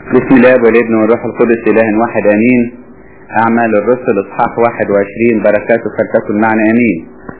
بسم الله والابن والروح القدس إله واحد آمين أعمال الرسل إصحاح 21 بركاته فلتكن معنا آمين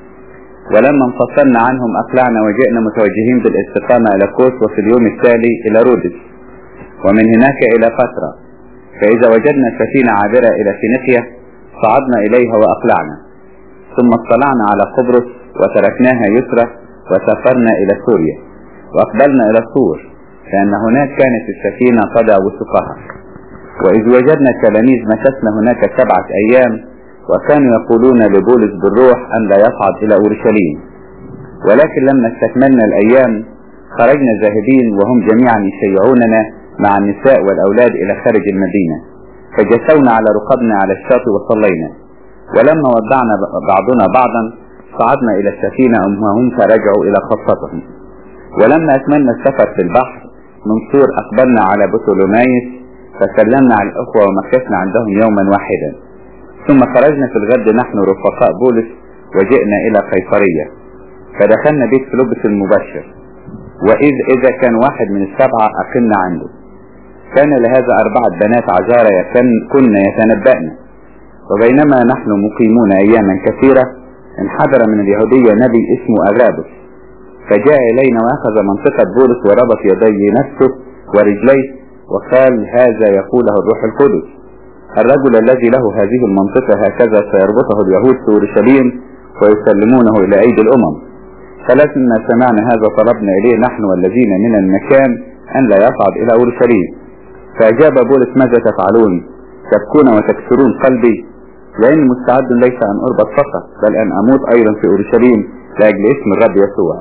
ولما انفصلنا عنهم أقلعنا وجئنا متوجهين بالاستقامة إلى كوس وفي اليوم التالي إلى رودس ومن هناك إلى فترة فإذا وجدنا سفينة عابرة إلى فينيقيا صعدنا إليها وأقلعنا ثم اطلعنا على قبرص وتركناها يسرى وسافرنا إلى سوريا وأقبلنا إلى الطور لأن هناك كانت السفينة قد وثقها وإذ وجدنا التلاميذ مكثنا هناك سبعة أيام وكانوا يقولون لبولس بالروح أن لا يصعد إلى أورشليم ولكن لما استكملنا الأيام خرجنا ذاهبين وهم جميعا يشيعوننا مع النساء والأولاد إلى خارج المدينة فجسونا على رقبنا على الشاطئ وصلينا ولما ودعنا بعضنا بعضا صعدنا إلى السفينة وهم فرجعوا إلى خاصتهم ولما أكملنا السفر في البحر من سور أقبلنا على بطولومايس فسلمنا على الأخوة ومكثنا عندهم يوما واحدا ثم خرجنا في الغد نحن رفقاء بولس وجئنا إلى قيصرية فدخلنا بيت فيلبس المبشر وإذ إذا كان واحد من السبعة أقمنا عنده كان لهذا أربعة بنات عذارى كنا يتنبأن وبينما نحن مقيمون أياما كثيرة انحدر من اليهودية نبي اسمه أغابس فجاء إلينا وأخذ منطقة بولس وربط يدي نفسه ورجليه وقال هذا يقوله الروح القدس الرجل الذي له هذه المنطقة هكذا سيربطه اليهود في أورشليم ويسلمونه إلى أيدي الأمم فلما سمعنا هذا طلبنا إليه نحن والذين من المكان أن لا يصعد إلى أورشليم فأجاب بولس ماذا تفعلون تبكون وتكسرون قلبي لأن مستعد ليس أن أربط فقط بل أن أموت أيضا في أورشليم لأجل اسم الرب يسوع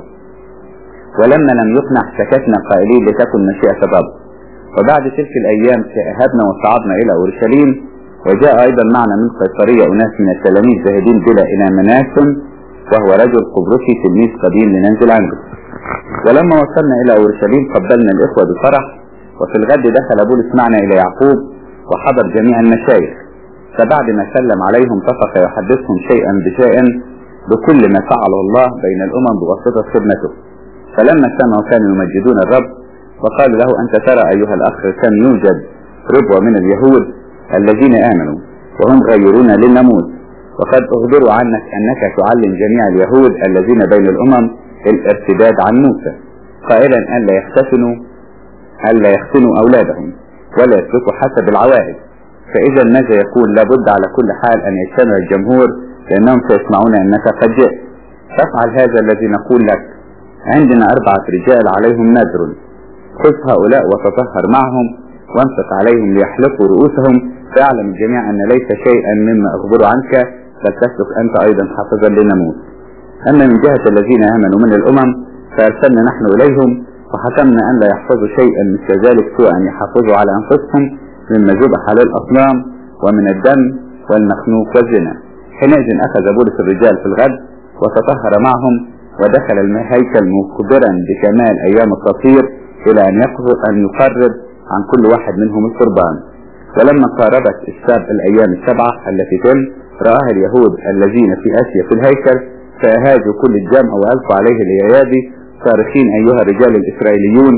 ولما لم يقنع سكتنا قائلين لتكن مشيئة الرب وبعد تلك الأيام ذهبنا وصعدنا إلى أورشليم وجاء أيضا معنا من قيصرية أناس من التلاميذ ذاهبين بلا إلى مناسن وهو رجل قبرصي تلميذ قديم لننزل عنده ولما وصلنا إلى أورشليم قبلنا الإخوة بفرح وفي الغد دخل بولس معنا إلى يعقوب وحضر جميع المشايخ فبعد ما سلم عليهم طفق يحدثهم شيئا بشيء بكل ما فعله الله بين الأمم بواسطة خدمته فلما سمعوا كانوا يمجدون الرب وقالوا له أنت ترى أيها الأخ كم يوجد ربوة من اليهود الذين آمنوا وهم غيرون للناموس وقد أخبروا عنك أنك تعلم جميع اليهود الذين بين الأمم الارتداد عن موسى قائلا ألا يختتنوا ألا يختنوا أولادهم ولا يسلكوا حسب العوائد فإذا ماذا يقول لابد على كل حال أن يجتمع الجمهور لأنهم سيسمعون أنك قد جئت فافعل هذا الذي نقول لك عندنا أربعة رجال عليهم نذر خذ هؤلاء وتطهر معهم وانفق عليهم ليحلقوا رؤوسهم فيعلم الجميع أن ليس شيئا مما أخبر عنك بل تسلك أنت أيضا حافظا للناموس أما من جهة الذين آمنوا من الأمم فأرسلنا نحن إليهم وحكمنا أن لا يحفظوا شيئا مثل ذلك سوى أن يحافظوا على أنفسهم مما ذبح للأصنام ومن الدم والمخنوق والزنا حينئذ أخذ بولس الرجال في الغد وتطهر معهم ودخل الهيكل مخبرا بكمال أيام التطهير إلى أن يقرر أن يقرب عن كل واحد منهم القربان ولما قاربت السبع الأيام السبعة التي تم رآها اليهود الذين في آسيا في الهيكل فأهاجوا كل الجمع وألقوا عليه الأيادي صارخين أيها الرجال الإسرائيليون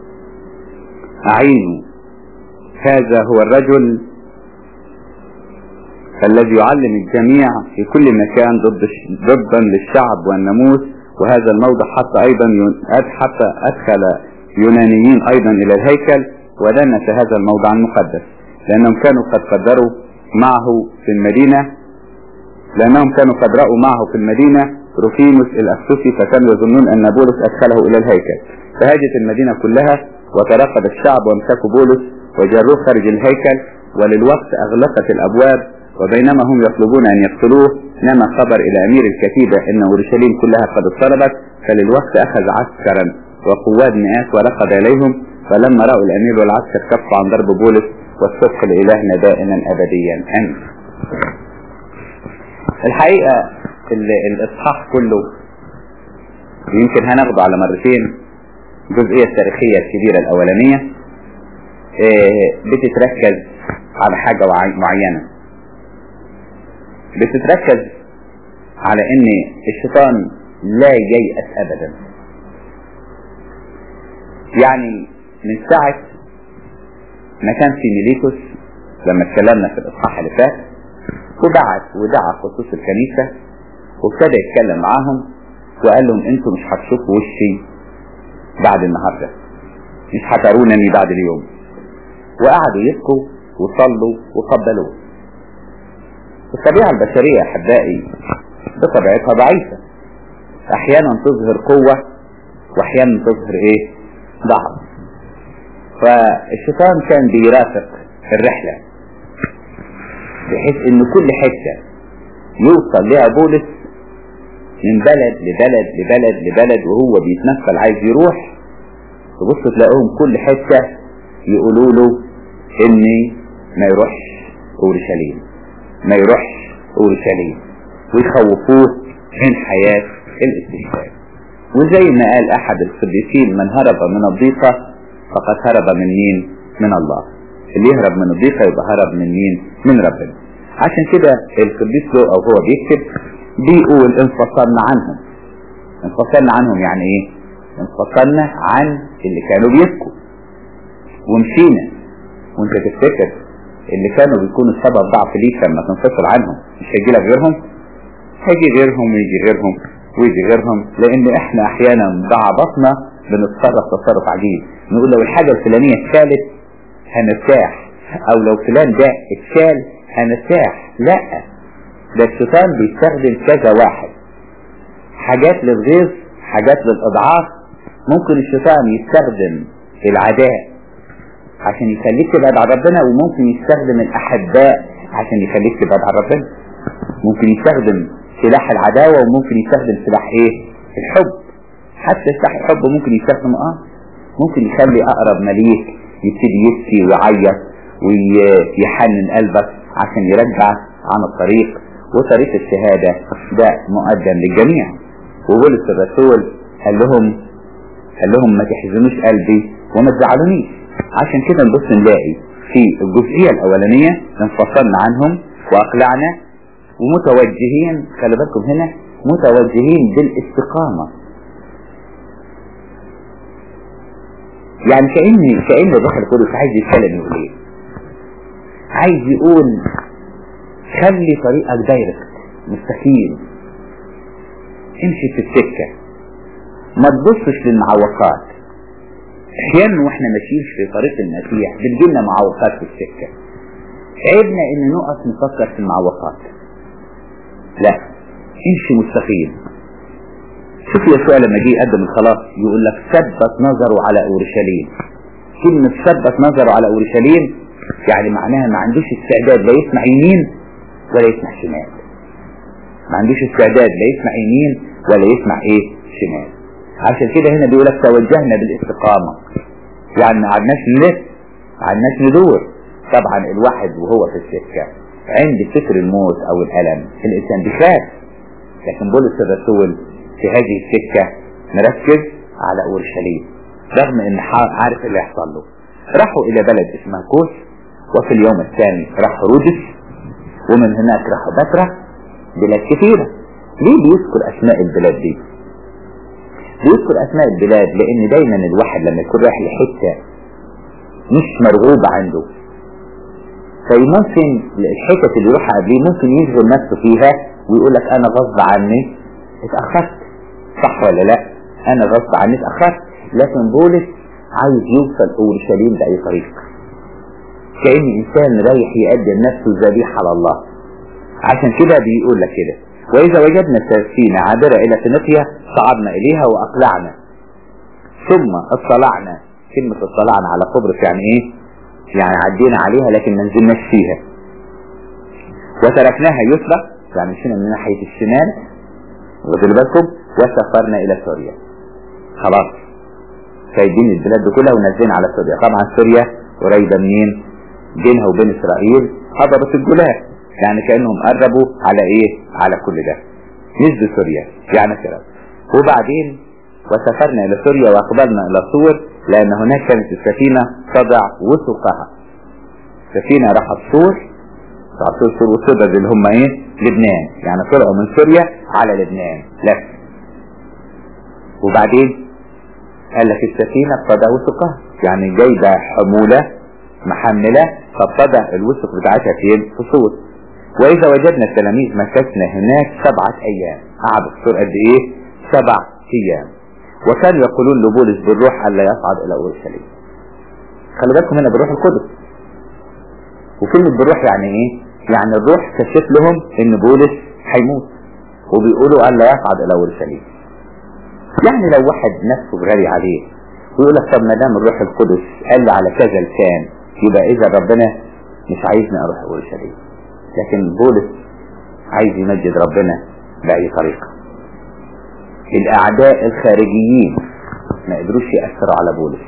أعينوا هذا هو الرجل الذي يعلم الجميع في كل مكان ضد ضدا للشعب والناموس وهذا الموضع حتى أيضا حتى أدخل يونانيين أيضا إلى الهيكل ودنس هذا الموضع المقدس لأنهم كانوا قد قدروا معه في المدينة لأنهم كانوا قد رأوا معه في المدينة روفينوس الأفسوسي فكانوا يظنون أن بولس أدخله إلى الهيكل فهاجت المدينة كلها وترقب الشعب وامسكوا بولس وجروه خارج الهيكل وللوقت أغلقت الأبواب وبينما هم يطلبون أن يقتلوه نما خبر إلى أمير الكتيبة أن أورشليم كلها قد اضطربت فللوقت أخذ عسكرا وقواد مئات ورقد إليهم فلما رأوا الأمير والعسكر كفوا عن ضرب بولس والصبح لإلهنا دائما أبديا آمين الحقيقة الإصحاح كله يمكن هناخده على مرتين الجزئية التاريخية الكبيرة الأولانية بتتركز على حاجة معينة بتتركز على ان الشيطان لا ييأس ابدا يعني من ساعة مكان في ميليتوس لما اتكلمنا في الاصحاح اللي فات وبعت ودعا خصوص الكنيسة وابتدى يتكلم معاهم وقال لهم انتوا مش هتشوفوا وشي بعد النهارده مش هترونني بعد اليوم وقعدوا يبكوا وصلوا وقبلوه الطبيعة البشرية يا أحبائي بطبيعتها ضعيفة أحيانا تظهر قوة وأحيانا تظهر إيه؟ ضعف فالشيطان كان بيرافق الرحلة بحيث إن كل حتة يوصل لها بولس من بلد لبلد لبلد لبلد وهو بيتنقل عايز يروح تبص تلاقيهم كل حتة يقولوا له إن ما يروحش أورشليم ما يروحش أورشليم ويخوفوه من حياة الاستشهاد وزي ما قال أحد القديسين من هرب من الضيقة فقد هرب من مين؟ من الله اللي يهرب من الضيقة يبقى هرب من مين؟ من ربنا عشان كده القديس له أو هو بيكتب بيقول انفصلنا عنهم انفصلنا عنهم يعني ايه؟ انفصلنا عن اللي كانوا بيبكوا ومشينا وانت تفتكر اللي كانوا بيكونوا سبب ضعف ليك لما تنفصل عنهم مش هيجي لك غيرهم هيجي غيرهم ويجي غيرهم ويجي غيرهم لان احنا احيانا ضعبطنا بنتصرف تصرف عجيب نقول لو الحاجة الفلانية اتشالت هنرتاح او لو فلان ده اتشال هنرتاح لا ده الشيطان بيستخدم كذا واحد حاجات للغيظ حاجات للاضعاف ممكن الشيطان يستخدم العداء عشان يخليك تبعد عن ربنا وممكن يستخدم الأحباء عشان يخليك تبعد عن ربنا ممكن يستخدم سلاح العداوة وممكن يستخدم سلاح ايه الحب حتى سلاح الحب ممكن يستخدم اه ممكن يخلي أقرب مليك يبتدي يبكي ويعيط ويحنن قلبك عشان يرجعك عن الطريق وطريق الشهادة ده مقدم للجميع وبولس الرسول قال لهم قال لهم ما تحزنوش قلبي وما تزعلونيش عشان كده نبص نلاقي في الجزئية الأولانية انفصلنا عنهم وأقلعنا ومتوجهين خلي بالكم هنا متوجهين بالاستقامة يعني كأن كأن الروح القدس عايز يتكلم يقول ايه؟ عايز يقول خلي طريقك دايركت مستقيم امشي في السكة ما تبصش للمعوقات احيانا واحنا ماشيين في طريق المسيح بتجيلنا معوقات في السكة عيبنا ان نقف نفكر في المعوقات لا امشي مستقيم شوف يسوع لما جه يقدم الخلاص يقول لك ثبت نظره على اورشليم كلمة ثبت نظره على اورشليم يعني معناها ما عندوش استعداد لا يسمع يمين ولا يسمع شمال ما عندوش استعداد لا يسمع يمين ولا يسمع ايه شمال عشان كده هنا بيقول لك توجهنا بالاستقامة يعني ما قعدناش نلف ما قعدناش ندور طبعا الواحد وهو في السكة عند فكر الموت او الالم الانسان بيخاف لكن بولس الرسول في هذه السكة مركز على اورشليم رغم ان عارف اللي هيحصل له راحوا الى بلد اسمها كوس وفي اليوم الثاني راحوا رودس ومن هناك راحوا بترا بلاد كثيرة ليه بيذكر اسماء البلاد دي بيذكر اسماء البلاد لان دايما الواحد لما يكون رايح لحته مش مرغوب عنده فممكن الحتت اللي يروحها قبليه ممكن يشغل نفسه فيها ويقول لك انا غصب عني اتاخرت صح ولا لا انا غصب عني اتاخرت لكن بولس عايز يوصل اورشليم باي طريق كان انسان رايح يقدم نفسه ذبيحه على الله عشان كده بيقول لك كده وإذا وجدنا سفينة عابرة إلى فينيقيا صعدنا إليها وأقلعنا ثم اطلعنا كلمة اطلعنا على قبرص يعني إيه؟ يعني عدينا عليها لكن ما نزلناش فيها وتركناها يسرى يعني مشينا من ناحية الشمال واخدوا بالكم وسافرنا إلى سوريا خلاص سايبين البلاد دي كلها ونازلين على سوريا طبعا سوريا قريبة منين؟ بينها وبين إسرائيل هضبة الجولان يعني كأنهم قربوا على ايه على كل ده نزلوا سوريا يعني كده وبعدين وسافرنا الى سوريا واقبلنا الى صور لان هناك كانت السفينة تضع وثقها سفينة راحت صور تعطوا صور وصور اللي هم ايه لبنان يعني طلعوا من سوريا على لبنان لف وبعدين قال لك السفينة تضع وثقها يعني جايبة حمولة محملة فابتدى الوسق بتاعتها فين في صور واذا وجدنا التلاميذ مكثنا هناك سبعة ايام قعدوا في صور قد ايه سبع ايام وكانوا يقولون لبولس بالروح الا يصعد الى اورشليم خلي بالكم هنا بالروح القدس وكلمة بالروح يعني ايه يعني الروح كشف لهم ان بولس هيموت وبيقولوا الا يصعد الى اورشليم يعني لو واحد نفسه غالي عليه ويقول لك طب ما دام الروح القدس قال لي على كذا لسان يبقى اذا ربنا مش عايزني اروح اورشليم لكن بولس عايز يمجد ربنا باي طريقه الاعداء الخارجيين ما قدروش ياثروا على بولس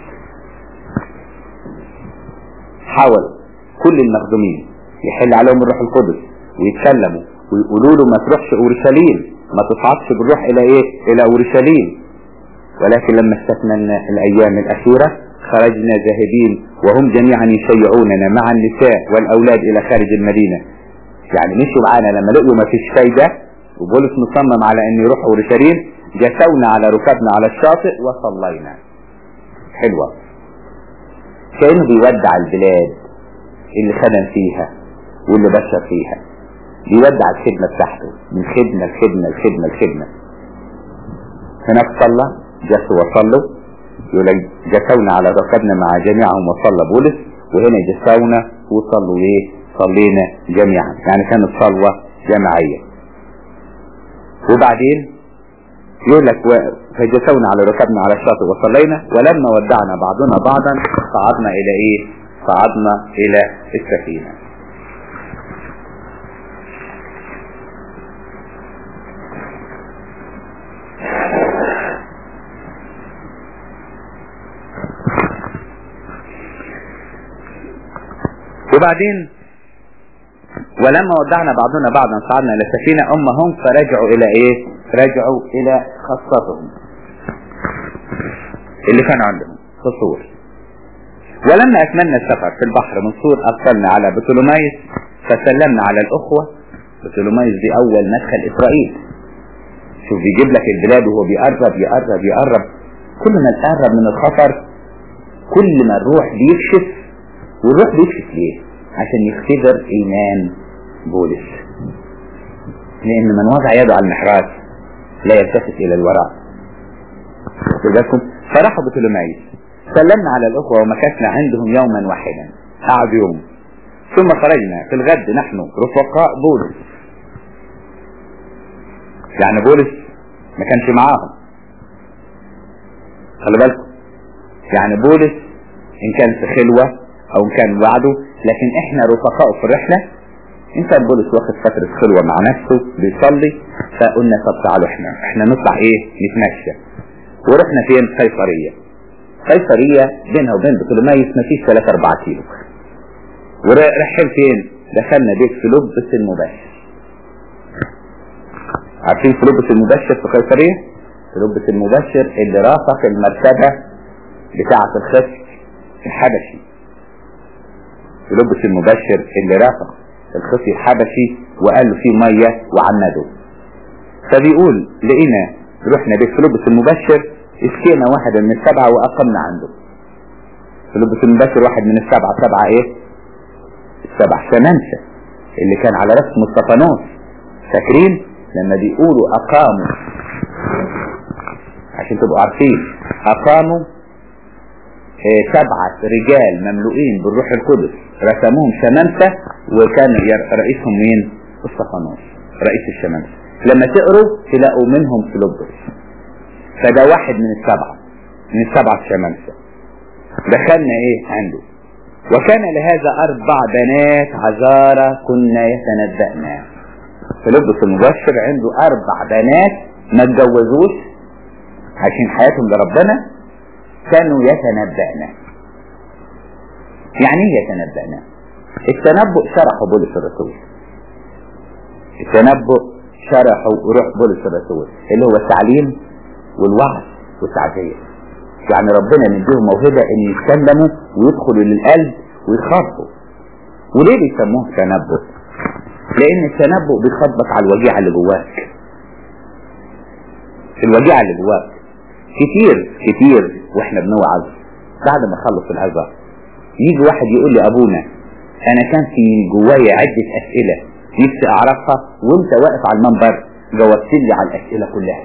حاول كل المخدومين يحل عليهم الروح القدس ويتكلموا ويقولوا له ما تروحش اورشليم ما تصعدش بالروح الى ايه الى اورشليم ولكن لما استثنى الايام الاخيره خرجنا ذاهبين وهم جميعا يشيعوننا مع النساء والاولاد الى خارج المدينه يعني مشوا معانا لما لقوا ما فيش فايده وبولس مصمم على ان يروح اورشليم جسونا على ركبنا على الشاطئ وصلينا حلوه كانه بيودع البلاد اللي خدم فيها واللي بشر فيها بيودع الخدمه بتاعته من خدمه لخدمه لخدمه لخدمه هناك صلى جسوا وصلوا يقول لك جسونا على ركبنا مع جميعهم وصلى بولس وهنا جسونا وصلوا ايه صلينا جميعا يعني كانت صلوة جماعية وبعدين يقول لك فجسونا على ركبنا على الشاطئ وصلينا ولما ودعنا بعضنا بعضا صعدنا الى ايه صعدنا الى السفينة وبعدين ولما ودعنا بعضنا بعضا صعدنا الى السفينة اما هم فرجعوا الى ايه رجعوا الى خاصتهم اللي كان عندهم في صور ولما اكملنا السفر في البحر من صور اقبلنا على بطولومايس فسلمنا على الاخوة بطولومايس دي اول مدخل اسرائيل شوف بيجيب لك البلاد وهو بيقرب يقرب يقرب كل ما تقرب من الخطر كل ما الروح بيكشف والروح بيكشف ليه عشان يختبر ايمان بولس لان من وضع يده على المحراث لا يلتفت الى الوراء لكم فراحوا بطولومايس سلمنا على الاخوة ومكثنا عندهم يوما واحدا قعد يوم ثم خرجنا في الغد نحن رفقاء بولس يعني بولس ما كانش معاهم خلي بالكم يعني بولس ان كان في خلوة او ان كان وعده لكن احنا رفقاء في الرحلة ان كان بولس واخد فترة خلوة مع نفسه بيصلي فقلنا طب تعالوا احنا احنا نطلع ايه نتمشى ورحنا فين قيصرية قيصرية بينها وبين بطولمايس مفيش 3 4 كيلو ورحل فين دخلنا بيت فيلبس المبشر عارفين فيلبس المبشر في قيصرية فيلبس المبشر اللي رافق المرتبة بتاعة الخصي الحبشي فيلبس المبشر اللي رافق الخصي الحبشي وقال له فيه مية وعمده فبيقول لقينا رحنا بيت فيلبس المبشر اسكينا واحد من السبعة واقمنا عنده فيلبس المبشر واحد من السبعة سبعة ايه السبع شمامسة اللي كان على رأس مصطفانوس فاكرين لما بيقولوا اقاموا عشان تبقوا عارفين اقاموا اه سبعة رجال مملوئين بالروح القدس رسموهم شمامسة وكان رئيسهم مين مصطفانوس رئيس الشمامسة لما تقروا تلاقوا منهم فيلبس فده واحد من السبعة من السبعة الشمامسة دخلنا ايه عنده وكان لهذا اربع بنات عذارى كنا يتنبأنا فيلبس المبشر عنده اربع بنات ما اتجوزوش عشان حياتهم لربنا كانوا يتنبأنا يعني ايه يتنبأنا التنبؤ شرحه بولس الرسول التنبؤ شرحه روح بولس الرسول اللي هو التعليم والوعظ والتعزية يعني ربنا مديهم موهبة ان يتكلموا ويدخلوا للقلب ويخافوا وليه بيسموه تنبؤ لان التنبؤ بيخبط على الوجيعة اللي جواك الوجيعة اللي جواك كتير كتير واحنا بنوعظ بعد ما نخلص العظة يجي واحد يقول لي ابونا انا كان في جوايا عدة اسئلة نفسي اعرفها وانت واقف على المنبر جاوبت لي على الاسئلة كلها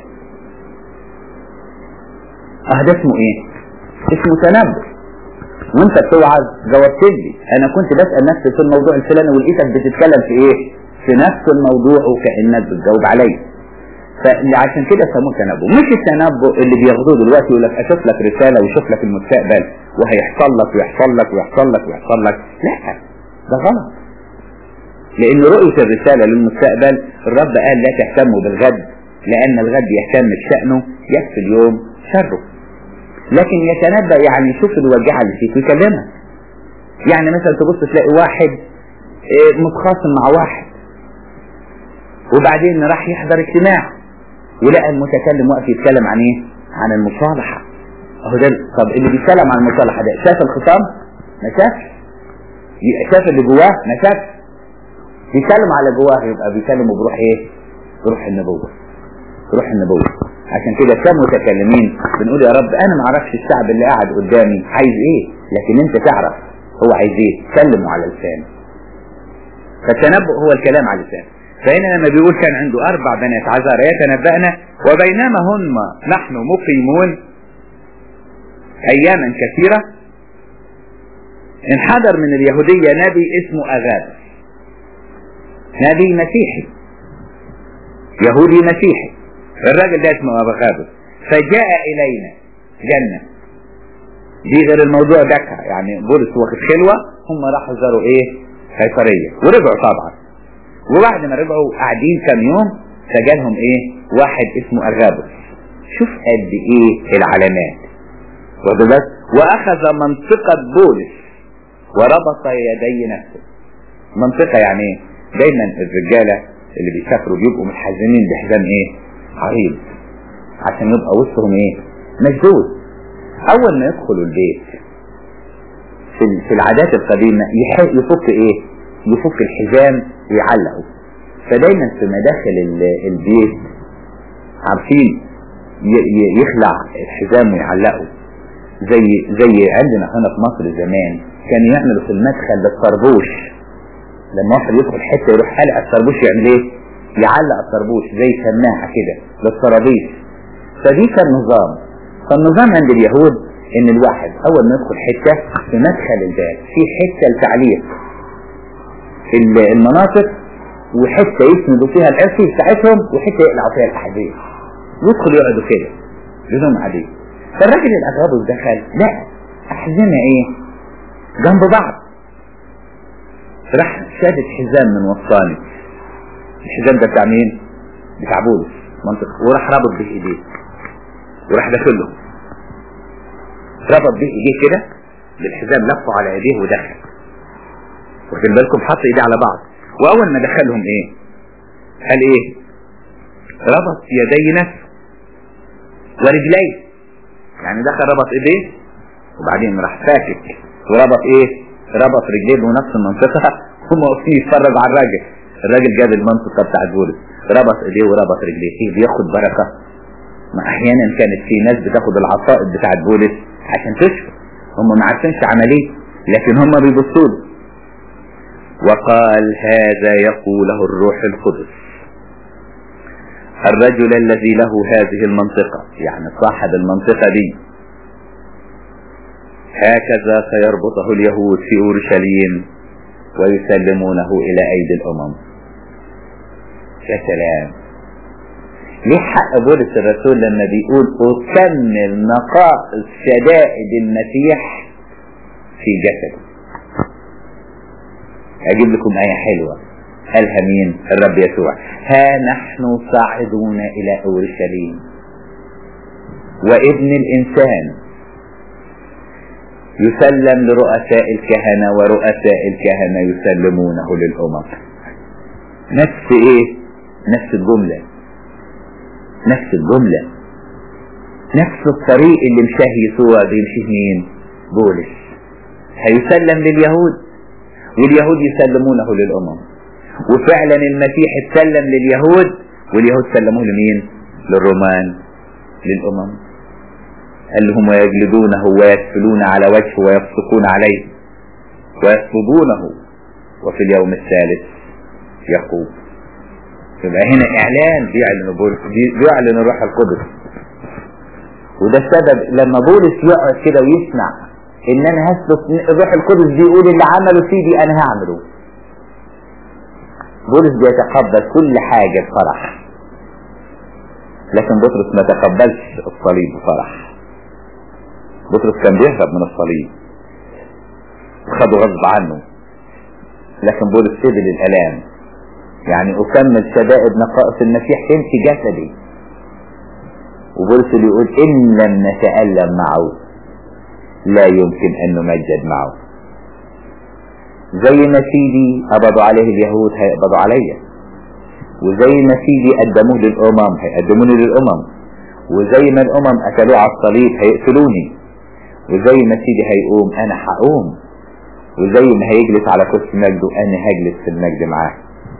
اه ده اسمه ايه اسمه تنبؤ وانت بتوعظ جاوبت لي انا كنت بسأل نفسي في الموضوع الفلاني ولقيتك بتتكلم في ايه في نفس الموضوع وكأنك بتجاوب عليا فعشان كده سموه تنبؤ مش التنبؤ اللي بياخدوه دلوقتي يقول لك اشوف لك رسالة ويشوف لك المستقبل وهيحصل لك ويحصل لك ويحصل لك ويحصل لك لا ده غلط لان رؤية الرسالة للمستقبل الرب قال لا تهتموا بالغد لان الغد يهتم بشأنه يكفي اليوم شره لكن يتنبأ يعني يشوف الوجعة اللي فيك ويكلمك يعني مثلا تبص تلاقي واحد متخاصم مع واحد وبعدين راح يحضر اجتماع ولقى المتكلم واقف يتكلم عن ايه عن المصالحة اهو ده طب اللي بيتكلم عن المصالحة ده شاف الخصام ما شافش شاف اللي جواه ما شافش بيتكلم على جواه يبقى بيكلمه بروح ايه بروح النبوة بروح النبوة عشان كده كم متكلمين بنقول يا رب انا ما اعرفش الشعب اللي قاعد قدامي عايز ايه لكن انت تعرف هو عايز ايه كلمه على لسانه فالتنبؤ هو الكلام على لسانه فهنا لما بيقول كان عنده اربع بنات عذارى يتنبأنا وبينما هم نحن مقيمون اياما كثيرة انحدر من اليهودية نبي اسمه اغاب نبي مسيحي يهودي مسيحي الراجل ده اسمه أبو فجاء إلينا جنة دي غير الموضوع ده يعني بولس واخد خلوة هم راحوا زاروا ايه قيصرية ورجعوا طبعا وبعد ما رجعوا قاعدين كام يوم فجالهم ايه واحد اسمه أغابس شوف قد ايه العلامات واخد واخذ منطقة بولس وربط يدي نفسه منطقة يعني ايه دايما الرجالة اللي بيسافروا بيبقوا متحزنين بحزام ايه عريض عشان يبقى وسطهم ايه مشدود اول ما يدخلوا البيت في, في العادات القديمة يفك ايه يفك الحزام ويعلقه فدايما في مداخل البيت عارفين يخلع الحزام ويعلقه زي زي عندنا هنا في مصر زمان كانوا يعملوا في المدخل بالطربوش لما واحد يدخل حته يروح قلع الطربوش يعمل ايه يعلق الطربوش زي سماعه كده بالطرابيش فدي كان نظام فالنظام عند اليهود ان الواحد اول ما يدخل حته في مدخل الباب في حته لتعليق المناطق وحته يسندوا فيها العصي بتاعتهم وحته يقلعوا فيها الاحاديث يدخل يقعدوا كده بدون عادية فالراجل الاغرابي دخل لا احزمه ايه جنب بعض راح شادد حزام من وسطاني الحزام ده بتاع مين بتاع بولس منطقة وراح رابط به ايديه وراح داخل له ربط به ايديه كده بالحزام لفه على ايديه ودخل واخدين بالكم حط ايديه على بعض واول ما دخلهم ايه قال ايه ربط يدي نفسه ورجليه يعني دخل ربط ايديه وبعدين راح فاكك وربط ايه ربط رجليه بنفس المنطقة هم واقفين يتفرجوا على الراجل الراجل جاب المنطقة بتاعت بولس ربط ايديه وربط رجليه فيه بياخد بركة ما احيانا كانت في ناس بتاخد العصائب بتاعت بولس عشان تشفى هم ما عارفينش عمليه لكن هم بيبصوا له وقال هذا يقوله الروح القدس الرجل الذي له هذه المنطقة يعني صاحب المنطقة دي هكذا سيربطه اليهود في أورشليم ويسلمونه إلى أيدي الأمم يا سلام ليه حق بولس الرسول لما بيقول أكمل نقائص شدائد المسيح في جسده أجيب لكم آية حلوة قالها مين الرب يسوع ها نحن صاعدون إلى أورشليم وابن الإنسان يسلم لرؤساء الكهنة ورؤساء الكهنة يسلمونه للأمم نفس ايه نفس الجملة نفس الجملة نفس الطريق اللي مشاه يسوع بيمشيه مين بولس هيسلم لليهود واليهود يسلمونه للأمم وفعلا المسيح اتسلم لليهود واليهود سلموه لمين للرومان للأمم قال لهم ويجلدونه ويسفلون على وجهه ويبصقون عليه ويصلبونه وفي اليوم الثالث يقوم يبقى هنا اعلان بيعلن بولس بيعلن الروح القدس وده السبب لما بولس يقعد كده ويسمع ان انا هسلك الروح القدس بيقول اللي عمله فيدي انا هعمله بولس بيتقبل كل حاجة بفرح لكن بطرس ما تقبلش الصليب بفرح بطرس كان بيهرب من الصليب وخده غصب عنه لكن بولس قبل الالام يعني اكمل شدائد نقائص المسيح في جسدي وبولس اللي يقول ان لم نتألم معه لا يمكن ان نمجد معه زي ما سيدي قبضوا عليه اليهود هيقبضوا عليا وزي ما سيدي قدموه للامم هيقدموني للامم وزي ما الامم قتلوه على الصليب هيقتلوني وزي ما سيدي هيقوم انا هقوم وزي ما هيجلس على كرسي مجده انا هجلس في المجد معاه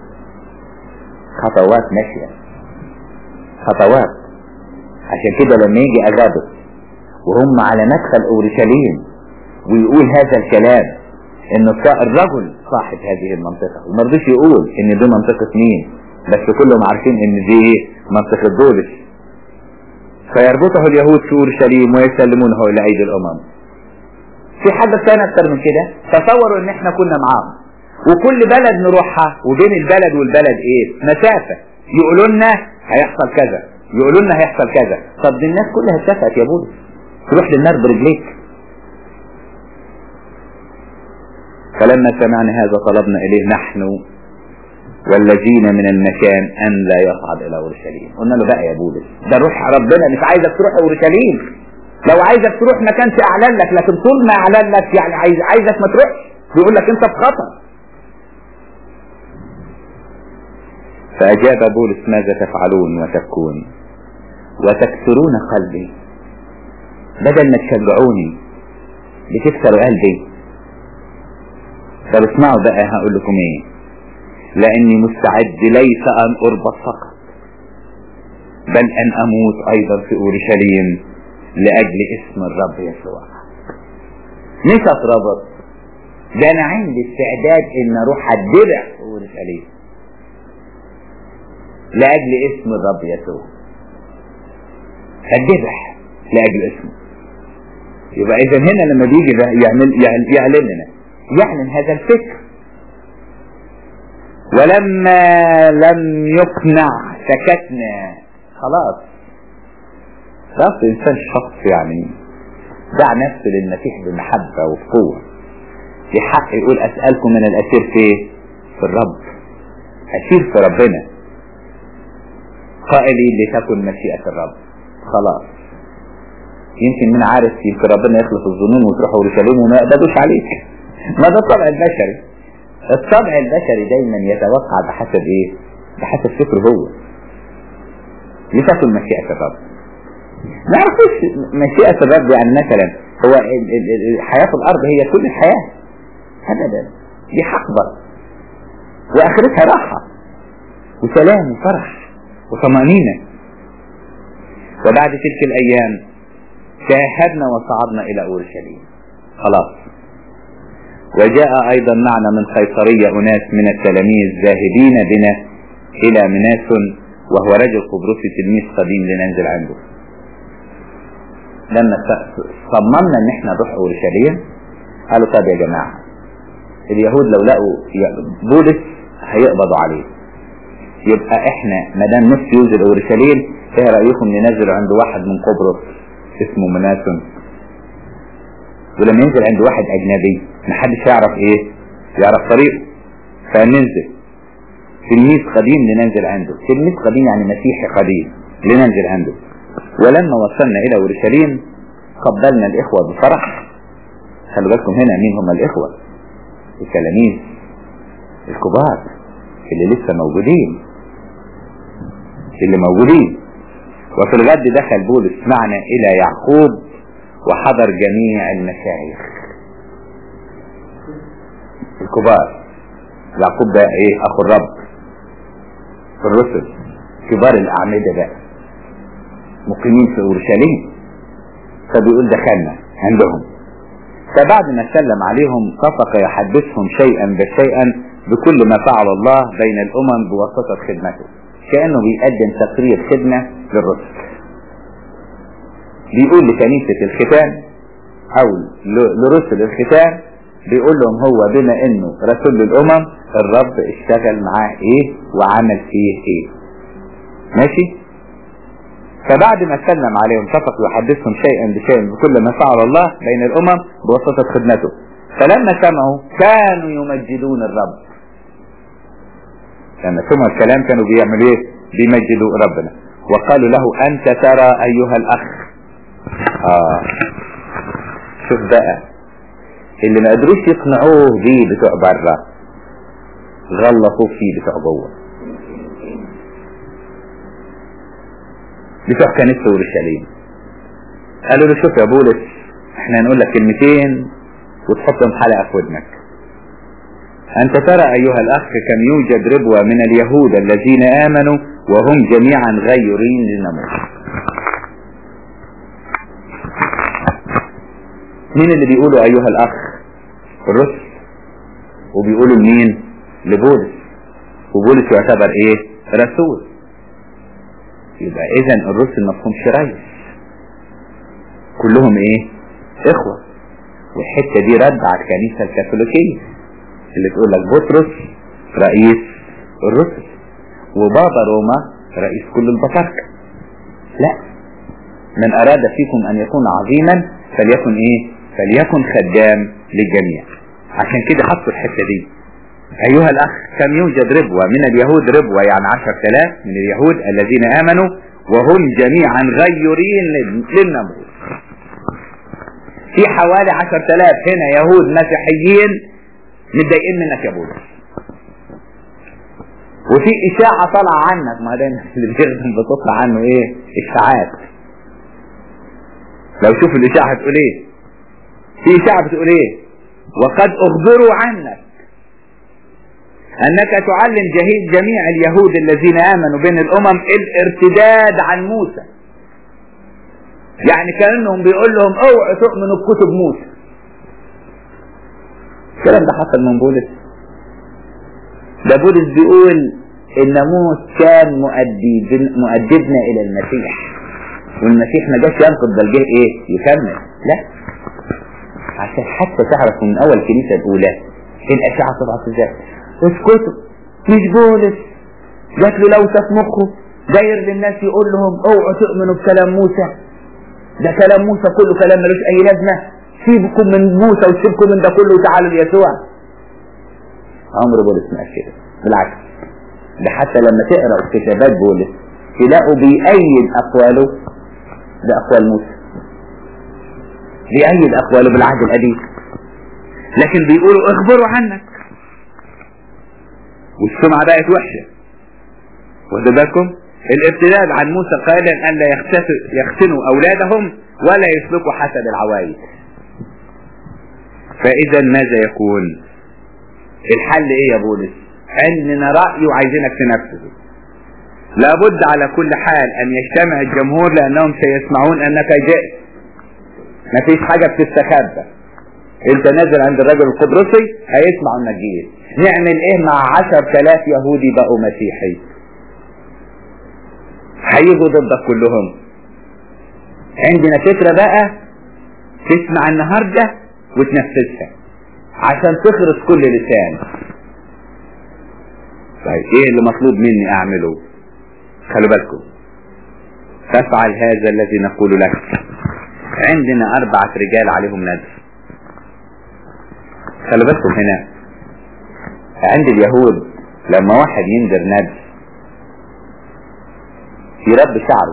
خطوات ماشية خطوات عشان كده لما يجي اغابس وهم على مدخل اورشليم ويقول هذا الكلام ان الرجل صاحب هذه المنطقة وما رضيش يقول ان دي منطقة مين بس كلهم عارفين ان دي ايه منطقة بولس فيربطه اليهود في اورشليم ويسلمونه الى ايدي الامم في حاجة ثانية اكتر من كده تصوروا ان احنا كنا معاهم وكل بلد نروحها وبين البلد والبلد ايه مسافة يقولوا لنا هيحصل كذا يقولوا لنا هيحصل كذا طب دي الناس كلها اتفقت يا بولس تروح للنار برجليك فلما سمعنا هذا طلبنا اليه نحن والذين من المكان ان لا يصعد الى اورشليم قلنا له بقى يا بولس ده روح ربنا مش عايزك تروح اورشليم لو عايزك تروح مكان في اعلان لك لكن طول ما اعلان لك يعني عايز عايزك ما تروحش بيقول لك انت في خطر فاجاب بولس ماذا تفعلون وتبكون وتكسرون قلبي بدل ما تشجعوني بتكسروا قلبي طب اسمعوا بقى هقول لكم ايه لاني مستعد ليس ان اربط فقط بل ان اموت ايضا في اورشليم لاجل اسم الرب يسوع مش اتربط ده انا عندي استعداد ان اروح اتدرع في اورشليم لاجل اسم الرب يسوع الذبح لاجل اسمه يبقى اذا هنا لما بيجي ده يعمل يعلن لنا يعلن هذا الفكر ولما لم يقنع سكتنا خلاص خلاص الانسان شخص يعني دع نفسه للمسيح بمحبة وبقوة بحق يقول اسألكم من الاسير في في الرب اسير في ربنا قائلي لتكن مشيئة الرب خلاص يمكن من عارف يمكن ربنا يخلص الظنون وتروح اورشليم وما يقبضوش عليك ما ده الطبع البشري الطبع البشري دايما يتوقع بحسب ايه بحسب فكره هو لتكن مشيئة الرب ما يعرفوش مشيئة الرب يعني مثلا هو حياة الارض هي كل الحياة ابدا دي حقبة واخرتها راحة وسلام وفرح وطمأنينة وبعد تلك الايام شاهدنا وصعدنا الى اورشليم خلاص وجاء ايضا معنا من قيصرية اناس من التلاميذ ذاهبين بنا الى مناس وهو رجل قبرصي تلميذ قديم لننزل عنده لما صممنا ان احنا نروح اورشليم قالوا طب يا جماعة اليهود لو لقوا بولس هيقبضوا عليه يبقى احنا ما دام نفسي ينزل اورشليم ايه رايكم ننزل عند واحد من قبرص اسمه مناسون ولما ينزل عند واحد اجنبي محدش يعرف ايه يعرف طريقه فننزل تلميذ قديم لننزل عنده تلميذ قديم يعني مسيحي قديم لننزل عنده ولما وصلنا الى اورشليم قبلنا الاخوة بفرح خلوا بالكم هنا مين هم الاخوة التلاميذ الكبار اللي لسه موجودين اللي موجودين وفي الغد دخل بولس معنا الى يعقوب وحضر جميع المشايخ الكبار يعقوب ده ايه اخو الرب الرسل كبار الاعمدة بقى مقيمين في اورشليم فبيقول دخلنا عندهم فبعد ما سلم عليهم صفق يحدثهم شيئا بشيئا بكل ما فعل الله بين الأمم بواسطة خدمته كأنه بيقدم تقرير خدمة للرسل بيقول لكنيسة الختان أو لرسل الختان بيقول لهم هو بما انه رسول للامم الرب اشتغل معاه ايه وعمل فيه ايه ماشي فبعد ما سلم عليهم شفق يحدثهم شيئا بشيء بكل ما فعل الله بين الامم بواسطة خدمته فلما سمعوا كانوا يمجدون الرب لما سمعوا الكلام كانوا بيعملوا ايه بيمجدوا ربنا وقالوا له انت ترى ايها الاخ اه شوف بقى اللي ما قدروش يقنعوه بيه بتوع بره غلطوه فيه بتوع جوه بتوع كنيسة اورشليم قالوا له شوف يا بولس احنا هنقول لك كلمتين وتحطهم حلقة في ودنك أنت ترى أيها الأخ كم يوجد ربوة من اليهود الذين آمنوا وهم جميعا غيرين للناموس مين اللي بيقولوا أيها الأخ الرسل وبيقولوا لمين لبولس وبولس يعتبر ايه رسول يبقى اذا الرسل مفهومش ريس كلهم ايه اخوة والحتة دي رد على الكنيسة الكاثوليكية اللي تقول لك بطرس رئيس الرسل وبابا روما رئيس كل البطاركة لا من اراد فيكم ان يكون عظيما فليكن ايه فليكن خدام للجميع عشان كده حطوا الحتة دي أيها الأخ كم يوجد ربوة من اليهود ربوة يعني عشر تلاف من اليهود الذين آمنوا وهم جميعا غيرين للناموس في حوالي عشر تلاف هنا يهود مسيحيين متضايقين منك يا بولس وفي إشاعة طالعة عنك ما دايما اللي بيخدم بتطلع عنه إيه إشاعات لو شوف الإشاعة هتقول إيه في إشاعة بتقول إيه وقد أخبروا عنك أنك تعلم جميع اليهود الذين آمنوا بين الأمم الارتداد عن موسى يعني كأنهم بيقول لهم اوعوا تؤمنوا بكتب موسى الكلام ده حصل من بولس ده بولس بيقول الناموس كان مؤدب مؤدبنا إلى المسيح والمسيح ما جاش ينقض بل جه ايه يكمل لا عشان حتى تعرف من اول الكنيسه الاولى الاشعه طلعت ازاي اسكتوا مش بولس جات له لوسه في مخه داير للناس يقول لهم اوعوا تؤمنوا بكلام موسى ده كلام موسى كله كلام ملوش اي لازمه سيبكم من موسى وسيبكم من ده كله وتعالوا ليسوع عمر بولس ما قال كده بالعكس ده حتى لما تقرا كتابات بولس تلاقوا بيأيد اقواله باقوال موسى بيأيد أقواله بالعهد القديم لكن بيقولوا اخبروا عنك والسمعة بقت وحشة واخدوا بالكم الارتداد عن موسى قائلا أن لا يختنوا أولادهم ولا يسلكوا حسب العوايد فإذا ماذا يكون الحل إيه يا بولس عندنا رأي وعايزينك تنفذه لابد على كل حال أن يجتمع الجمهور لأنهم سيسمعون أنك جئت مفيش حاجة بتستخبى انت نازل عند الرجل القدرسي هيسمع انك جيت نعمل ايه مع عشر تلاف يهودي بقوا مسيحي هيجوا ضدك كلهم عندنا فكرة بقى تسمع النهاردة وتنفذها عشان تخرس كل لسان طيب ايه اللي مطلوب مني اعمله خلوا بالكم تفعل هذا الذي نقول لك عندنا أربعة رجال عليهم ندر خلي بالكم هنا عند اليهود لما واحد يندر ندر يربي شعره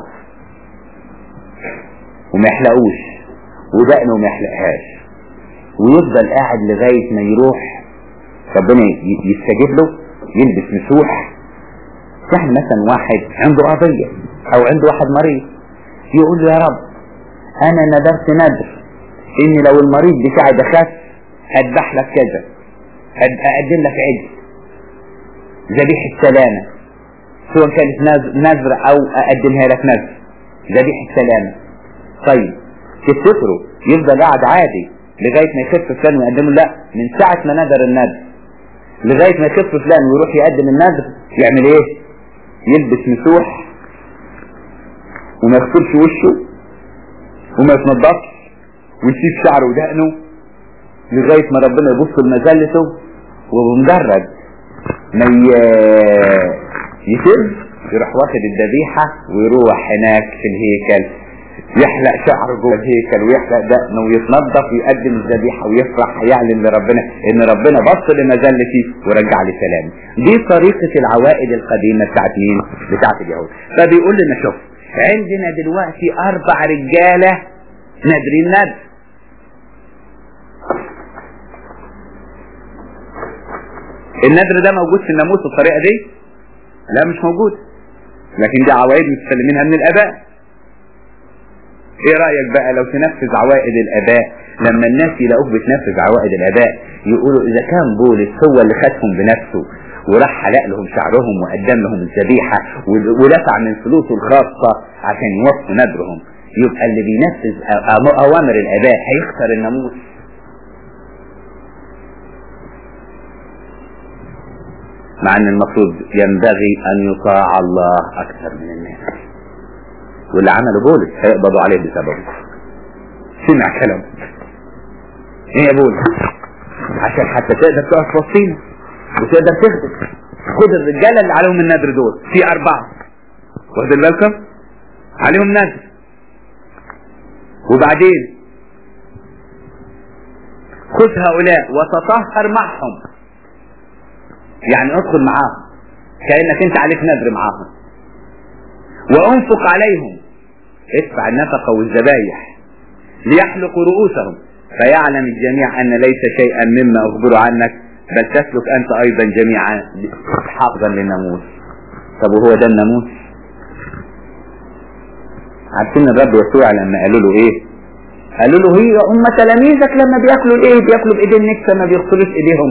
وما يحلقوش ودقنه ما يحلقهاش ويفضل قاعد لغاية ما يروح ربنا يستجيب له يلبس مسوح يعني مثلا واحد عنده قضية او عنده واحد مريض يقول له يا رب انا ندرت ندر ان لو المريض بتاعي ده خف هذبح لك كذا اقدم لك عجل ذبيحة سلامة سواء كانت نذر او اقدمها لك نذر ذبيحة سلامة طيب تفتكروا يفضل قاعد عادي لغاية ما يخف فلان ويقدمه لا من ساعة ما نذر النذر لغاية ما يخف فلان ويروح يقدم النذر يعمل ايه يلبس مسوح وما يغسلش وشه وما يتنضفش ويسيب شعره ودقنه لغاية ما ربنا يبص لمزلته وبمجرد ما يتم يروح واخد الذبيحة ويروح هناك في الهيكل يحلق شعره جوه الهيكل ويحلق دقنه ويتنظف ويقدم الذبيحة ويفرح يعلن لربنا ان ربنا بص لمزلتي ورجع لي سلامي دي طريقة العوائد القديمة بتاعت مين؟ بتاعت اليهود فبيقول لنا شوف عندنا دلوقتي اربع رجالة نادرين ندر النذر ده موجود في الناموس بالطريقة دي لا مش موجود لكن دي عوائد متسلمينها من الاباء ايه رأيك بقى لو تنفذ عوائد الاباء لما الناس يلاقوك بتنفذ عوائد الاباء يقولوا اذا كان بولس هو اللي خدهم بنفسه وراح حلق لهم شعرهم وقدم لهم الذبيحة ودفع من فلوسه الخاصة عشان يوفوا نذرهم يبقى اللي بينفذ اوامر الاباء هيخسر الناموس مع ان المفروض ينبغي ان يطاع الله اكثر من الناس واللي عمله بولس هيقبضوا عليه بسببه سمع كلام ايه يا بولس عشان حتى تقدر تقف وسطينا وتقدر تخدم خد الرجاله اللي عليهم النذر دول في اربعه واخدين بالكم عليهم نذر وبعدين خذ هؤلاء وتطهر معهم يعني ادخل معاهم كأنك انت عليك نذر معاهم وانفق عليهم ادفع النفقة والذبايح ليحلقوا رؤوسهم فيعلم الجميع ان ليس شيئا مما اخبر عنك بل تسلك انت ايضا جميعا حافظا للناموس طب وهو ده الناموس عارفين الرب يسوع لما قالوا له ايه قالوا له هي هم تلاميذك لما بياكلوا الايه بياكلوا بايدين نكسه ما بيغسلوش ايديهم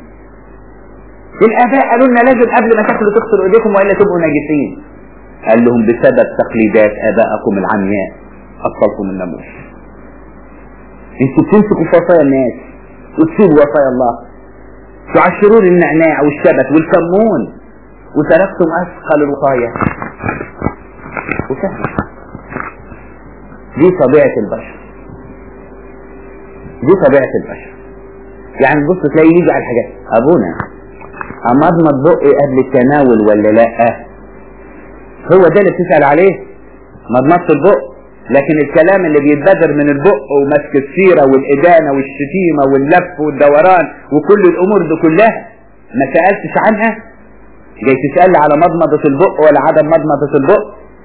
الاباء قالوا لنا لازم قبل ما تاكلوا تغسلوا ايديكم والا تبقوا ناجسين قال لهم بسبب تقليدات ابائكم العمياء اطلتم الناموس انتوا بتمسكوا في وصايا الناس وتسيبوا وصايا الله تعشرون النعناع والشبت والكمون وتركتم اثقل الوصايا وسهل دي طبيعة البشر دي طبيعة البشر يعني بص تلاقي يجي على الحاجات ابونا امضمض بقي قبل التناول ولا لا هو ده اللي بتسأل عليه مضمضة البق لكن الكلام اللي بيتبادر من البق ومسك السيرة والإدانة والشتيمة واللف والدوران وكل الأمور دي كلها ما سألتش عنها جاي تسأل على مضمضة البق ولا عدم مضمضة البق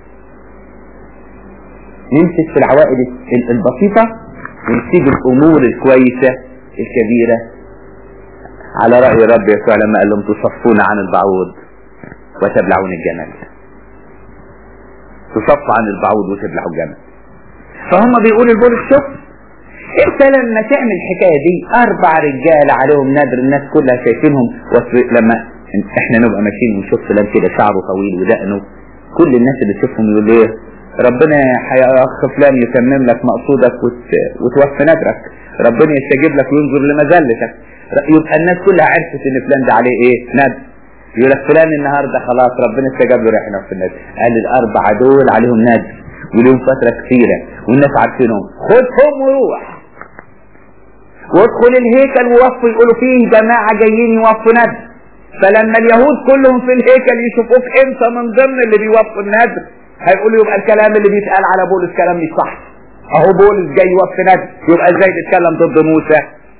نمسك في العوائد البسيطة ونسيب الأمور الكويسة الكبيرة على رأي رب يسوع لما قال لهم تصفون عن البعوض وتبلعون الجمل تصفوا عن البعوض وتبلعوا الجمل فهم بيقولوا البولس شوف انت لما تعمل الحكايه دي اربع رجال عليهم نادر الناس كلها شايفينهم لما احنا نبقى ماشيين ونشوف فلان كده شعره طويل ودقنه كل الناس اللي تشوفهم يقول ايه ربنا يا اخ فلان يتمم لك مقصودك وت... وتوفي نادرك ربنا يستجيب لك وينظر لمزلتك يبقى الناس كلها عرفت ان فلان ده عليه ايه ندر يقول لك فلان النهارده خلاص ربنا استجاب له رحنا في النادي قال الاربعه دول عليهم نادر ولهم فتره كثيره والناس عارفينهم خدهم وروح وادخل الهيكل ووفوا يقولوا فيه جماعه جايين يوفوا ندر فلما اليهود كلهم في الهيكل يشوفوك انت من ضمن اللي بيوفوا الندر هيقولوا يبقى الكلام اللي بيتقال على بولس كلام مش صح اهو بولس جاي يوفي ندر يبقى ازاي بيتكلم ضد موسى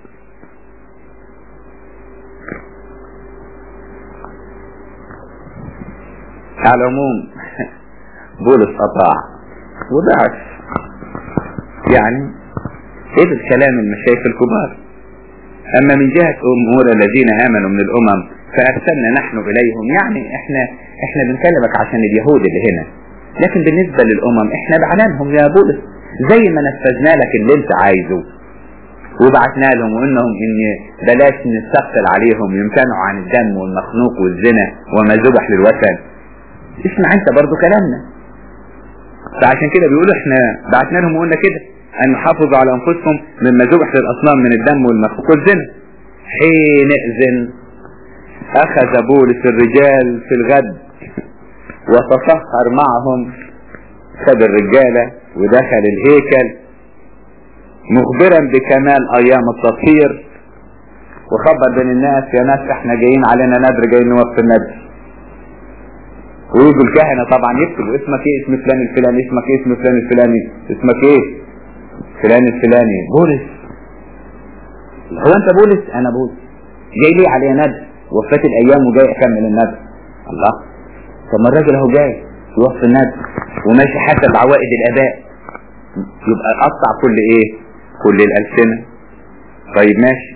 على العموم بولس أطاع وضعف يعني ايه الكلام المشايخ الكبار اما من جهة امور الذين امنوا من الامم فارسلنا نحن اليهم يعني احنا احنا بنكلمك عشان اليهود اللي هنا لكن بالنسبة للامم احنا بعلانهم يا بولس زي ما نفذنا لك اللي انت عايزه وبعتنا لهم وانهم ان بلاش نستقتل عليهم يمتنعوا عن الدم والمخنوق والزنا وما ذبح للوثن اسمع انت برضو كلامنا فعشان كده بيقولوا احنا بعتنا لهم وقلنا كده ان يحافظوا على انفسهم مما ذبح للاصنام من الدم والمخلوق والزنا حينئذ اخذ بولس الرجال في الغد وتسهر معهم خد الرجالة ودخل الهيكل مخبرا بكمال ايام التطهير وخبر بين الناس يا ناس احنا جايين علينا ندر جايين نوقف الندر ويجوا الكهنة طبعا يكتبوا اسمك ايه اسم فلان الفلاني اسمك ايه اسم فلان الفلاني اسمك ايه فلان الفلاني بولس هو انت بولس انا بولس جاي ليه عليا ندر وفات الايام وجاي اكمل الندر الله طب ما الراجل اهو جاي يوفي الندر وماشي حسب عوائد الاباء يبقى قطع كل ايه كل الالسنه طيب ماشي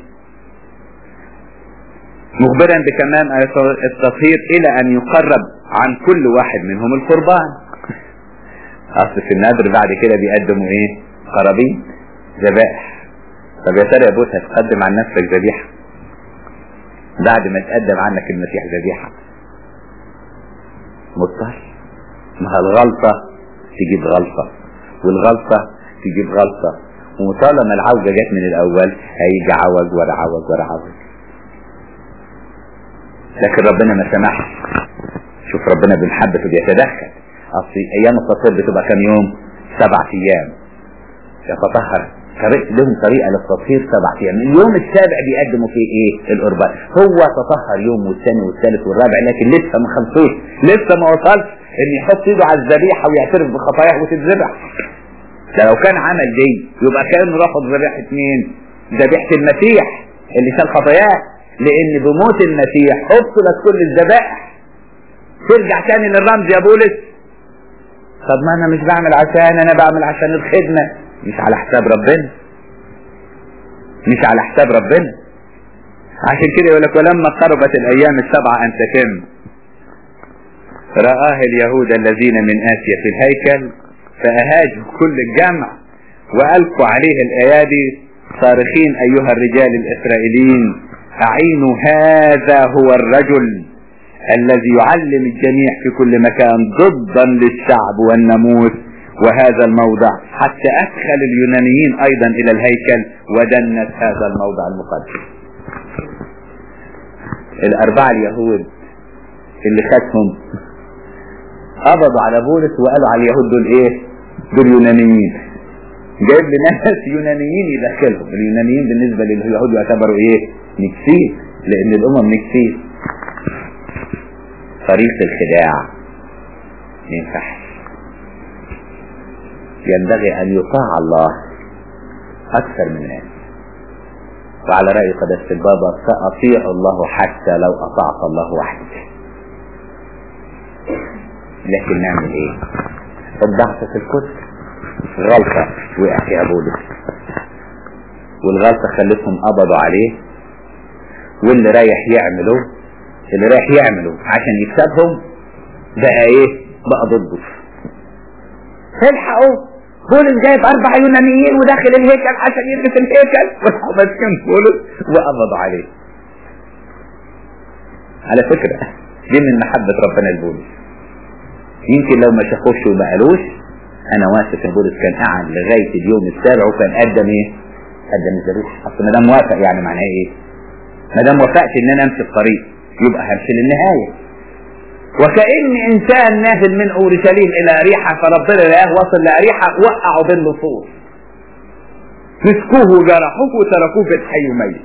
مخبرا بكمال التطهير الى ان يقرب عن كل واحد منهم القربان اصل في النذر بعد كده بيقدموا ايه قرابين ذبائح طب يا ترى يا بوس هتقدم عن نفسك ذبيحه بعد ما تقدم عنك المسيح ذبيحه مضطر ما الغلطه تجيب غلطه والغلطه تجيب غلطه وطالما العوجه جت من الاول هيجي عوج ورا عوج ورا عوج لكن ربنا ما سمحش شوف ربنا بمحبته بيتدخل اصل ايام التطهير بتبقى كام يوم سبع ايام يتطهر طريق لهم طريقة للتطهير سبع ايام اليوم السابع بيقدموا فيه ايه القربان هو تطهر يوم والثاني والثالث والرابع لكن لسه ما خلصوش لسه ما وصلش ان يحط ايده على الذبيحة ويعترف بخطاياه وتتذبح ده لو كان عمل دي يبقى كان رفض ذبيحة مين ذبيحة المسيح اللي شال خطاياه لان بموت المسيح ابطلت كل الذبائح ترجع تاني للرمز يا بولس طب ما انا مش بعمل عشان انا بعمل عشان الخدمة مش على حساب ربنا مش على حساب ربنا عشان كده يقول لك ولما قربت الايام السبعة ان تتم رآه اليهود الذين من آسيا في الهيكل فأهاجوا كل الجمع وألقوا عليه الأيادي صارخين أيها الرجال الإسرائيليين أعينوا هذا هو الرجل الذي يعلم الجميع في كل مكان ضدا للشعب والناموس وهذا الموضع حتى أدخل اليونانيين أيضا إلى الهيكل ودنت هذا الموضع المقدس الأربعة اليهود اللي خدهم قبضوا على بولس وقالوا على اليهود دول ايه دول يونانيين جايب لنا ناس يونانيين يدخلهم اليونانيين بالنسبة لليهود يعتبروا ايه نكسين لان الامم نكسين طريق الخداع ما ينفعش ينبغي ان يطاع الله اكثر من الناس وعلى رأي قداسة البابا سأطيع الله حتى لو أطعت الله وحده لكن نعمل ايه الضعف في الكتب غلطة وقع فيها بولس والغلطة خلتهم قبضوا عليه واللي رايح يعمله اللي رايح يعمله عشان يكسبهم بقى ايه بقى ضده الحقوا بولس جايب اربع يونانيين وداخل الهيكل عشان يلبس الهيكل وراحوا ماسكين بولس وقبضوا عليه على فكرة دي من محبة ربنا لبولس يمكن لو ما شافوش وما قالوش انا واثق ان بولس كان قعد لغايه اليوم السابع وكان قدم ايه؟ قدم الذبيحه اصل ما دام وافق يعني معناه ايه؟ ما دام وافقت ان انا امشي الطريق يبقى همشي للنهايه وكأن انسان نازل من اورشليم الى اريحه فربنا لقاه وصل لاريحه وقعوا بالنصوص مسكوه وجرحوه وتركوه في الحي ميت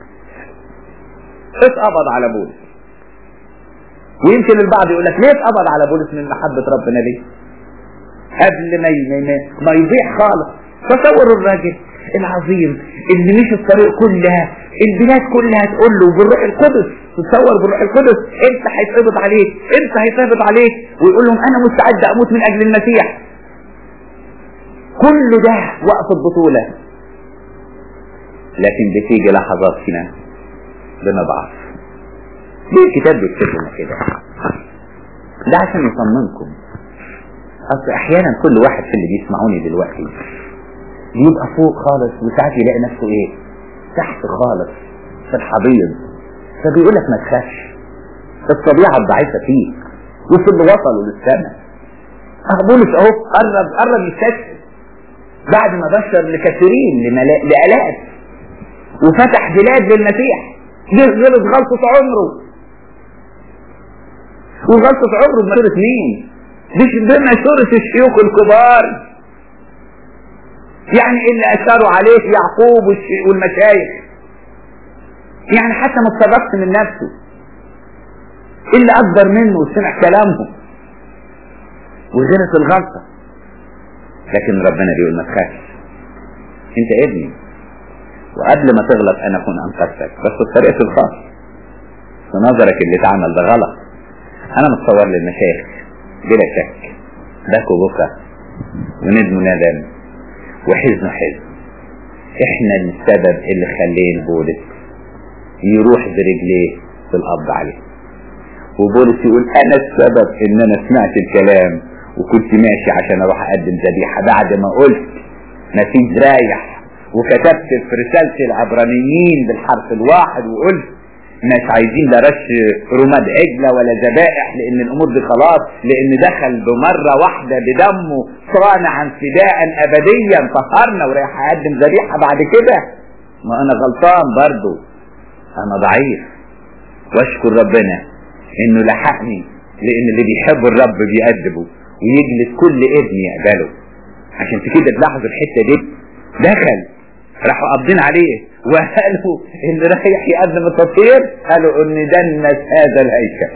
اتقبض على بولس ويمكن البعض يقول لك ليه اتقبض على بولس من محبة ربنا ليه قبل ما ما, ما يضيع خالص تصوروا الراجل العظيم اللي مشي الطريق كلها البلاد كلها تقول له بالروح القدس تتصور بالروح القدس انت هيتقبض عليك انت هيتقبض عليك ويقول لهم انا مستعد اموت من اجل المسيح كل ده وقت البطولة لكن بتيجي لحظات فينا بنضعف ليه الكتاب بيكتب لنا كده ده عشان يطمنكم اصل احيانا كل واحد في اللي بيسمعوني دلوقتي بيبقى فوق خالص وساعات يلاقي نفسه ايه تحت خالص في الحضيض فبيقول لك ما تخافش الطبيعة الضعيفة فيه وفي اللي وصلوا للسماء بولس اهو قرب قرب يستشهد بعد ما بشر لكثيرين لملا- لآلاف وفتح بلاد للمسيح دي غلط غلطة عمره وغلطة عمره بمشورة مين؟ دي بمشورة الشيوخ الكبار يعني اللي أشاروا عليه يعقوب والش- والمشايخ يعني حتى ما اتصرفش من نفسه اللي أكبر منه وسمع كلامهم وغيرت الغلطة لكن ربنا بيقول ما تخافش انت ابني وقبل ما تغلط انا اكون انقذتك بس بطريقة الخاص في نظرك اللي اتعمل ده غلط انا متصور للمشايخ بلا شك بكوا بكى وندموا ندم وحزنوا حزن احنا السبب اللي خلينا بولس يروح برجليه في القبض عليه وبولس يقول انا السبب ان انا سمعت الكلام وكنت ماشي عشان اروح اقدم ذبيحه بعد ما قلت مفيش رايح وكتبت في رسالة العبرانيين بالحرف الواحد وقلت مش عايزين لا رش رماد عجلة ولا ذبائح لان الامور دي خلاص لان دخل بمرة واحدة بدمه صانعا فداء ابديا طهرنا ورايح اقدم ذبيحة بعد كده ما انا غلطان برضو انا ضعيف واشكر ربنا انه لحقني لان اللي بيحب الرب بيأدبه ويجلس كل ابن يقبله عشان كده تلاحظوا الحتة دي دخل راحوا قابضين عليه وقالوا اللي رايح يقدم التطهير قالوا ان دنس هذا الهيكل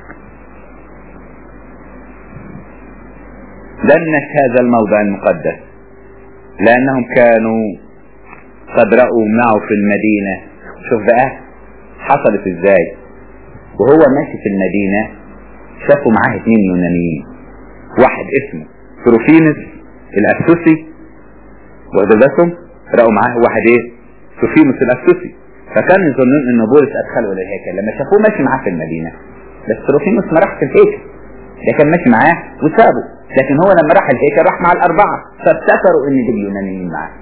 دنس هذا الموضع المقدس لانهم كانوا قد رأوا معه في المدينة شوف بقى حصلت ازاي وهو ماشي في المدينة شافوا معاه اتنين يونانيين واحد اسمه تروفينس الاسوسي واخد بالكم رأوا معاه واحد ايه سوفيموس الاسوسي فكانوا يظنون ان بولس ادخله الى الهيكل لما شافوه ماشي معاه في المدينة بس تروفيموس ما راح في الهيكل ده كان ماشي معاه وسابه لكن هو لما راح الهيكل راح مع الاربعة فافتكروا ان دول اليونانيين معاه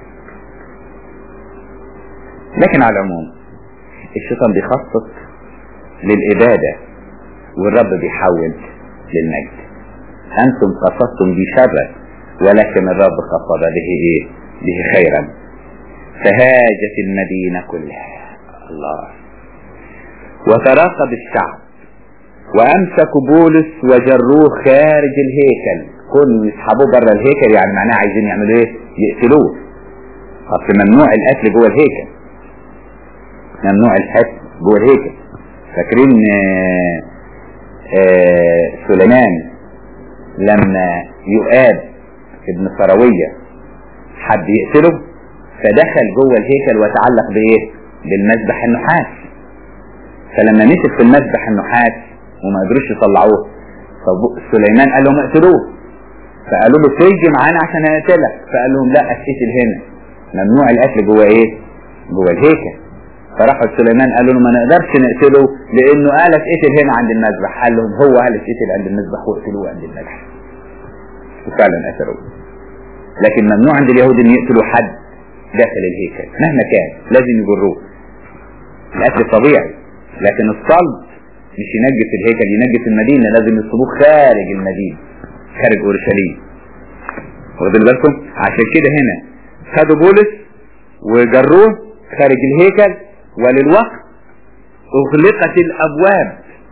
لكن على العموم الشيطان بيخطط للإبادة والرب بيحول للمجد أنتم قصدتم بي شرا ولكن الرب قصد به إيه؟ به خيرا فهاجت المدينة كلها الله وتراقب الشعب وأمسكوا بولس وجروه خارج الهيكل كانوا يسحبوه بره الهيكل يعني معناه عايزين يعملوا ايه؟ يقتلوه أصل ممنوع القتل جوه الهيكل ممنوع القتل جوه الهيكل فاكرين آه، آه، سليمان لما يؤاب ابن سروية حب يقتله فدخل جوه الهيكل وتعلق بايه بالمذبح النحاس فلما مسك في المذبح النحاس وما قدروش يطلعوه سليمان قال لهم اقتلوه فقالوا له تيجي معانا عشان هنقتلك فقال لهم لا اتقتل هنا ممنوع القتل جوه ايه جوه الهيكل فراحوا سليمان قالوا له ما نقدرش نقتله لانه قال اتقتل هنا عند المذبح قال لهم هو قال اتقتل عند المذبح واقتلوه عند المذبح وفعلا قتلوه لكن ممنوع عند اليهود ان يقتلوا حد داخل الهيكل مهما كان لازم يجروه القتل طبيعي لكن الصلب مش ينجس الهيكل ينجس المدينة لازم يصلبوه خارج المدينة خارج اورشليم واخدين بالكم عشان كده هنا خدوا بولس وجروه خارج الهيكل وللوقت اغلقت الابواب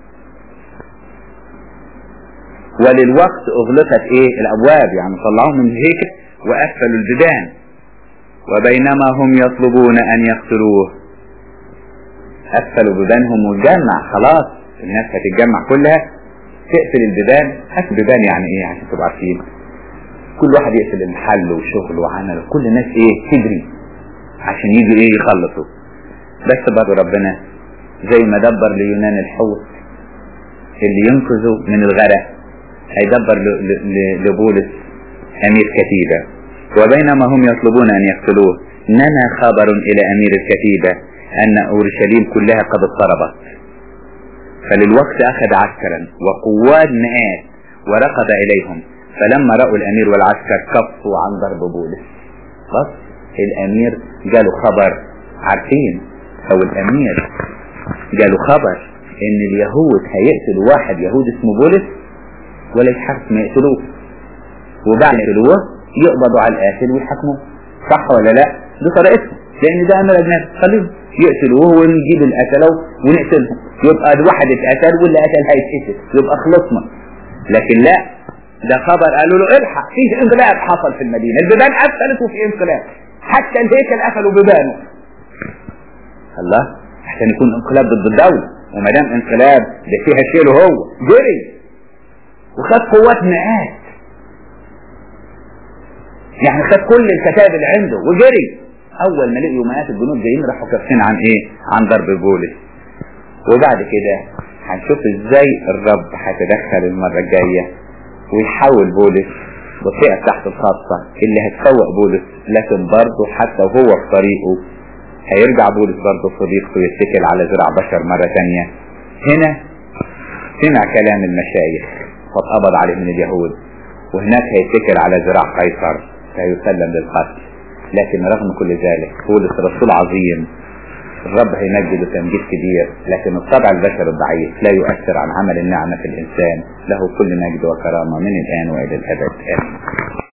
وللوقت اغلقت ايه الابواب يعني طلعوهم من الهيكل وقفلوا البيبان وبينما هم يطلبون ان يقتلوه قفلوا بيبانهم واتجمع خلاص الناس هتتجمع كلها تقفل البيبان قفل بيبان يعني ايه عشان تبقوا عارفين كل واحد يقفل المحل وشغله وعمله كل الناس ايه تجري عشان يجوا ايه يخلصوا بس برضه ربنا زي ما دبر ليونان الحوت اللي ينقذه من الغرق هيدبر لبولس امير كتيبة وبينما هم يطلبون ان يقتلوه نما خبر الى امير الكتيبة ان اورشليم كلها قد اضطربت فللوقت اخذ عسكرا وقوات مئات وركض اليهم فلما رأوا الامير والعسكر كفوا عن ضرب بولس بس الامير جاله خبر عارفين او الامير جاله خبر ان اليهود هيقتلوا واحد يهود اسمه بولس ولا يتحرك ما يقتلوه وبعد يقتلوه يقبضوا على القاتل ويحاكموه صح ولا لا دي طريقتهم لان ده امر الناس خليهم يقتلوه ونجيب القتله ونقتلهم يبقى الواحد اتقتل واللي قتل هيتقتل يبقى خلصنا لكن لا ده خبر قالوا له الحق في انقلاب حصل في المدينه البيبان قفلت وفي انقلاب حتى الهيكل قفلوا بيبانه الله عشان يكون انقلاب ضد الدوله وما دام انقلاب ده فيها شيله هو جري وخد قوات مئات يعني خد كل الكتاب اللي عنده وجري اول ما لقيوا مئات الجنود جايين راحوا كافين عن ايه عن ضرب بولس وبعد كده هنشوف ازاي الرب هيتدخل المره الجايه ويحول بولس وفئة تحت الخاصة اللي هتفوق بولس لكن برضه حتى وهو في طريقه هيرجع بولس برضه صديقته يتكل على ذراع بشر مرة تانية هنا سمع كلام المشايخ فاتقبض عليه من اليهود وهناك هيتكل على ذراع قيصر فيسلم للقتل لكن رغم كل ذلك بولس رسول عظيم الرب هيمجده تمجيد كبير لكن الطبع البشري الضعيف لا يؤثر عن عمل النعمة في الإنسان له كل مجد وكرامة من الآن وإلى الأبد آمين